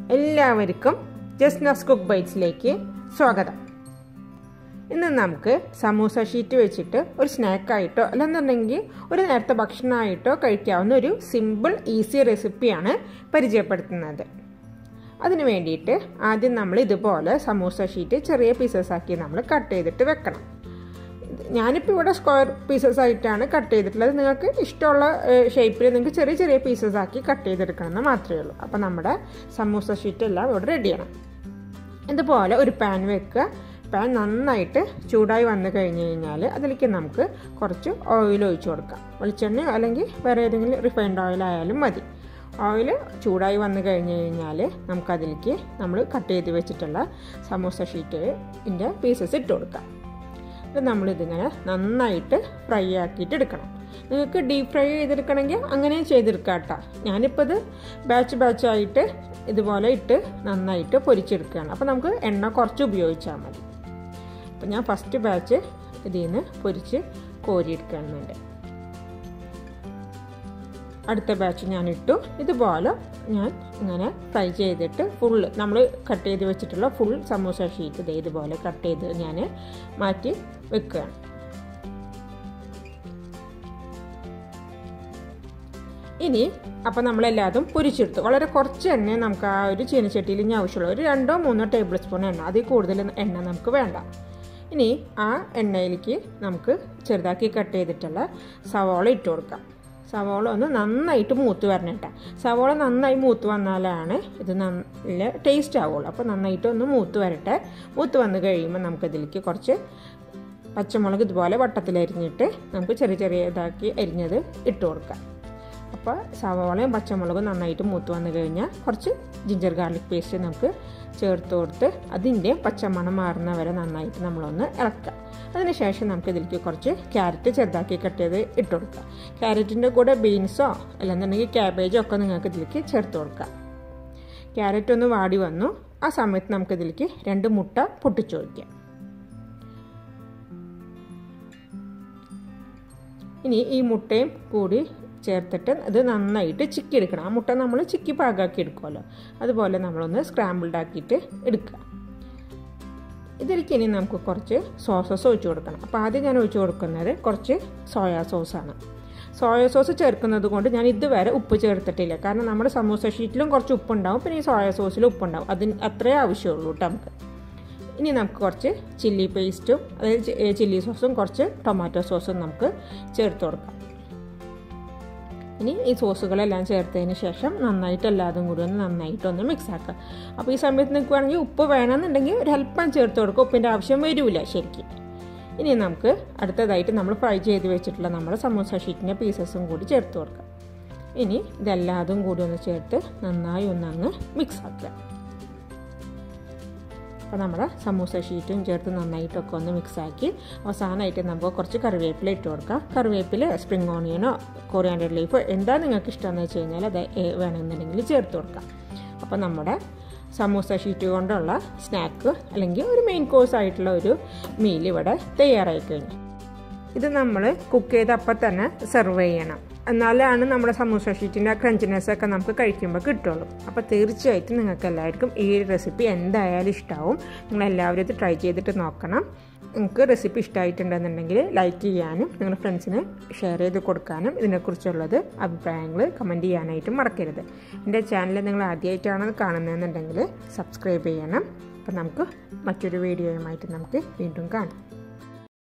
എല്ലാവർക്കും ജസ്നസ് കുക്ക് ബൈറ്റ്സിലേക്ക് സ്വാഗതം ഇന്ന് നമുക്ക് സമൂസ ഷീറ്റ് വെച്ചിട്ട് ഒരു സ്നാക്കായിട്ടോ അല്ലെന്നുണ്ടെങ്കിൽ ഒരു നേരത്തെ ഭക്ഷണമായിട്ടോ കഴിക്കാവുന്ന ഒരു സിമ്പിൾ ഈസി റെസിപ്പിയാണ് പരിചയപ്പെടുത്തുന്നത് അതിന് വേണ്ടിയിട്ട് ആദ്യം നമ്മൾ ഇതുപോലെ സമൂസ ഷീറ്റ് ചെറിയ പീസസ് ആക്കി നമ്മൾ കട്ട് ചെയ്തിട്ട് വെക്കണം ഞാനിപ്പോൾ ഇവിടെ സ്ക്വയർ പീസസ് ആയിട്ടാണ് കട്ട് ചെയ്തിട്ടുള്ളത് നിങ്ങൾക്ക് ഇഷ്ടമുള്ള ഷേപ്പിൽ നിങ്ങൾക്ക് ചെറിയ ചെറിയ പീസസ് ആക്കി കട്ട് ചെയ്തെടുക്കണമെന്ന് മാത്രമേ ഉള്ളൂ അപ്പോൾ നമ്മുടെ സമൂസ ഷീറ്റ് എല്ലാം ഇവിടെ റെഡിയാണ് ഇതുപോലെ ഒരു പാൻ വെക്കുക പാൻ നന്നായിട്ട് ചൂടായി വന്നു കഴിഞ്ഞ് കഴിഞ്ഞാൽ അതിലേക്ക് നമുക്ക് കുറച്ച് ഓയിൽ ഒഴിച്ചു കൊടുക്കാം വെളിച്ചെണ്ണയോ അല്ലെങ്കിൽ വേറെ ഏതെങ്കിലും റിഫൈൻഡ് ഓയിൽ ആയാലും മതി ഓയിൽ ചൂടായി വന്നു കഴിഞ്ഞ് കഴിഞ്ഞാൽ നമുക്കതിലേക്ക് നമ്മൾ കട്ട് ചെയ്ത് വെച്ചിട്ടുള്ള സമൂസ ഷീറ്റിൻ്റെ പീസസ് ഇട്ട് കൊടുക്കാം ഇത് നമ്മളിതിങ്ങനെ നന്നായിട്ട് ഫ്രൈ ആക്കിയിട്ട് എടുക്കണം നിങ്ങൾക്ക് ഡീപ് ഫ്രൈ ചെയ്തെടുക്കണമെങ്കിൽ അങ്ങനെ ചെയ്തെടുക്കാം കേട്ടോ ഞാനിപ്പോൾ ഇത് ബാച്ച് ബാച്ചായിട്ട് ഇതുപോലെ ഇട്ട് നന്നായിട്ട് പൊരിച്ചെടുക്കുകയാണ് അപ്പോൾ നമുക്ക് എണ്ണ കുറച്ച് ഉപയോഗിച്ചാൽ മതി അപ്പോൾ ഞാൻ ഫസ്റ്റ് ബാച്ച് ഇതിൽ നിന്ന് പൊരിച്ച് കോരിയെടുക്കുന്നുണ്ട് അടുത്ത ബാച്ച് ഞാൻ ഇട്ടു ഇതുപോലെ ഞാൻ ഇങ്ങനെ ഫ്രൈ ചെയ്തിട്ട് ഫുള്ള് നമ്മൾ കട്ട് ചെയ്ത് വെച്ചിട്ടുള്ള ഫുൾ സമൂസ ഷീറ്റ് ഇതേ ഇതുപോലെ കട്ട് ചെയ്ത് ഞാൻ മാറ്റി വെക്കുകയാണ് ഇനി അപ്പോൾ നമ്മളെല്ലാതും പൊരിച്ചെടുത്തു വളരെ കുറച്ച് എണ്ണ നമുക്ക് ആ ഒരു ചീനച്ചട്ടിയിൽ ഇനി ആവശ്യമുള്ളൂ ഒരു രണ്ടോ മൂന്നോ ടേബിൾ സ്പൂൺ എണ്ണ അതിൽ കൂടുതൽ എണ്ണ നമുക്ക് വേണ്ട ഇനി ആ എണ്ണയിലേക്ക് നമുക്ക് ചെറുതാക്കി കട്ട് ചെയ്തിട്ടുള്ള സവാള ഇട്ട് കൊടുക്കാം സവാള ഒന്ന് നന്നായിട്ട് മൂത്ത് വരണം കേട്ടോ സവാള നന്നായി മൂത്ത് വന്നാലാണ് ഇത് നല്ല ടേസ്റ്റ് ആവുള്ളൂ അപ്പോൾ നന്നായിട്ട് ഒന്ന് മൂത്ത് വരട്ടെ മൂത്ത് വന്ന് കഴിയുമ്പോൾ നമുക്കതിലേക്ക് കുറച്ച് പച്ചമുളക് ഇതുപോലെ വട്ടത്തിലരിഞ്ഞിട്ട് നമുക്ക് ചെറിയ ചെറിയ ഇതാക്കി അരിഞ്ഞത് ഇട്ട് കൊടുക്കാം അപ്പോൾ സവാളയും പച്ചമുളകും നന്നായിട്ട് മൂത്ത് വന്നു കഴിഞ്ഞാൽ കുറച്ച് ജിഞ്ചർ ഗാർലിക് പേസ്റ്റ് നമുക്ക് ചേർത്ത് കൊടുത്ത് അതിൻ്റെ പച്ചമണം മാറുന്ന വരെ നന്നായിട്ട് നമ്മളൊന്ന് ഇളക്കുക അതിനുശേഷം നമുക്ക് ഇതിലേക്ക് കുറച്ച് ക്യാരറ്റ് ചെറുതാക്കി കട്ട് ചെയ്ത് ഇട്ട് കൊടുക്കുക ക്യാരറ്റിൻ്റെ കൂടെ ബീൻസോ അല്ലെന്നുണ്ടെങ്കിൽ ക്യാബേജോ ഒക്കെ നിങ്ങൾക്ക് ഇതിലേക്ക് ചേർത്ത് കൊടുക്കാം ക്യാരറ്റ് ഒന്ന് വാടി വന്നു ആ സമയത്ത് നമുക്ക് ഇതിലേക്ക് രണ്ട് മുട്ട പൊട്ടിച്ചു വയ്ക്കാം ഇനി ഈ മുട്ടയും കൂടി ചേർത്തിട്ട് ഇത് നന്നായിട്ട് ചിക്കി എടുക്കണം ആ മുട്ട നമ്മൾ ചിക്കി പാകാക്കി എടുക്കുമല്ലോ അതുപോലെ നമ്മളൊന്ന് സ്ക്രാമ്പിൾഡ് ആക്കിയിട്ട് എടുക്കുക ഇതിലേക്ക് ഇനി നമുക്ക് കുറച്ച് സോസസ് ഒഴിച്ചു കൊടുക്കണം അപ്പോൾ ആദ്യം ഞാൻ ഒഴിച്ചു കൊടുക്കുന്നത് കുറച്ച് സോയാ സോസാണ് സോയ സോസ് ചേർക്കുന്നത് കൊണ്ട് ഞാൻ ഇതുവരെ ഉപ്പ് ചേർത്തിട്ടില്ല കാരണം നമ്മുടെ സമൂസ ഷീറ്റിലും കുറച്ച് ഉപ്പുണ്ടാവും പിന്നെ ഈ സോയ സോസിലും ഉപ്പുണ്ടാവും അതിന് അത്രേ ആവശ്യമുള്ളൂ കേട്ടോ നമുക്ക് ഇനി നമുക്ക് കുറച്ച് ചില്ലി പേസ്റ്റും അതായത് ചില്ലി സോസും കുറച്ച് ടൊമാറ്റോ സോസും നമുക്ക് ചേർത്ത് കൊടുക്കാം ഇനി ഈ സോസുകളെല്ലാം ചേർത്തതിന് ശേഷം നന്നായിട്ട് എല്ലാതും കൂടി ഒന്ന് നന്നായിട്ടൊന്ന് മിക്സ് ആക്കുക അപ്പോൾ ഈ സമയത്ത് നിൽക്കുകയാണെങ്കിൽ ഉപ്പ് വേണമെന്നുണ്ടെങ്കിൽ ഒരു അല്പം ചേർത്ത് കൊടുക്കുക ഉപ്പിൻ്റെ ആവശ്യം വരില്ല ശരിക്കും ഇനി നമുക്ക് അടുത്തതായിട്ട് നമ്മൾ ഫ്രൈ ചെയ്ത് വെച്ചിട്ടുള്ള നമ്മുടെ സമൂസ ഷീറ്റിൻ്റെ പീസസും കൂടി ചേർത്ത് കൊടുക്കാം ഇനി ഇതെല്ലാതും കൂടി ഒന്ന് ചേർത്ത് നന്നായി ഒന്നങ്ങ് മിക്സ് ആക്കുക അപ്പോൾ നമ്മുടെ സമൂസ ഷീറ്റും ചേർത്ത് നന്നായിട്ടൊക്കെ ഒന്ന് മിക്സാക്കി അവസാനമായിട്ട് നമുക്ക് കുറച്ച് കറിവേപ്പില ഇട്ട് കൊടുക്കാം കറിവേപ്പില സ്പ്രിംഗ് ഓണിയനോ കൊറിയാൻഡർ ലീഫോ എന്താ നിങ്ങൾക്ക് ഇഷ്ടമെന്ന് വെച്ച് കഴിഞ്ഞാൽ അത് വേണമെന്നുണ്ടെങ്കിൽ ചേർത്ത് കൊടുക്കാം അപ്പോൾ നമ്മുടെ സമൂസ ഷീറ്റ് കൊണ്ടുള്ള സ്നാക്ക് അല്ലെങ്കിൽ ഒരു മെയിൻ കോഴ്സ് ആയിട്ടുള്ള ഒരു മീൽ ഇവിടെ തയ്യാറായി കഴിഞ്ഞു ഇത് നമ്മൾ കുക്ക് ചെയ്ത് അപ്പം തന്നെ സെർവ് ചെയ്യണം എന്നാലാണ് നമ്മുടെ സമൂസ ഷീറ്റിൻ്റെ ക്രഞ്ചിനെസ് ഒക്കെ നമുക്ക് കഴിക്കുമ്പോൾ കിട്ടുള്ളൂ അപ്പോൾ തീർച്ചയായിട്ടും നിങ്ങൾക്ക് എല്ലാവർക്കും ഈ റെസിപ്പി എന്തായാലും ഇഷ്ടമാവും നിങ്ങൾ എല്ലാവരും ഇത് ട്രൈ ചെയ്തിട്ട് നോക്കണം നിങ്ങൾക്ക് റെസിപ്പി ഇഷ്ടമായിട്ടുണ്ടെന്നുണ്ടെങ്കിൽ ലൈക്ക് ചെയ്യാനും നിങ്ങളുടെ ഫ്രണ്ട്സിന് ഷെയർ ചെയ്ത് കൊടുക്കാനും ഇതിനെക്കുറിച്ചുള്ളത് അഭിപ്രായങ്ങൾ കമൻറ്റ് ചെയ്യാനായിട്ടും മറക്കരുത് എൻ്റെ ചാനൽ നിങ്ങൾ ആദ്യമായിട്ടാണ് കാണുന്നതെന്നുണ്ടെങ്കിൽ സബ്സ്ക്രൈബ് ചെയ്യണം അപ്പോൾ നമുക്ക് മറ്റൊരു വീഡിയോയുമായിട്ട് നമുക്ക് വീണ്ടും കാണാം